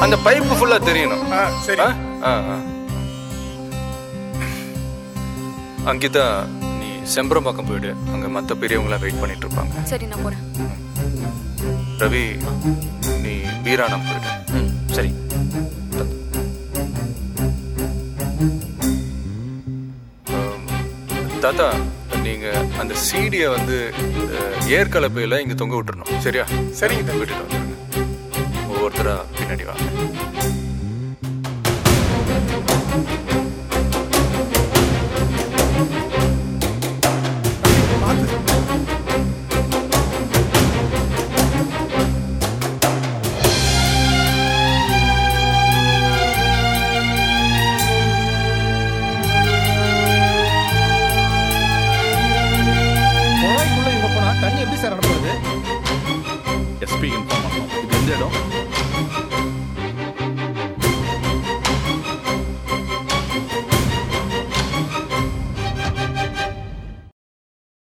அந்த பைப்பு ஃபுல்லா தெரியணும் ஆ சரி ஆ? ஆ, ஆ. அங்கிதா நீ செம்பரம்பாக்கம் போயிடு அங்க மத்த பெரியவங்களாம் வெயிட் பண்ணிட்டு இருப்பாங்க சரி நான் போறேன் ரவி நீ வீராணம் போயிடு ம் சரி ஆம், தாத்தா நீங்க அந்த சீடியை வந்து அஹ், ஏர்கலப்பையில இங்க தொங்க விட்டுறணும் சரியா சரிங்க தம்பி விட்டுட்டு வந்துருங்க ஒவ்வொருத்தரா பின்னாடி வாங்க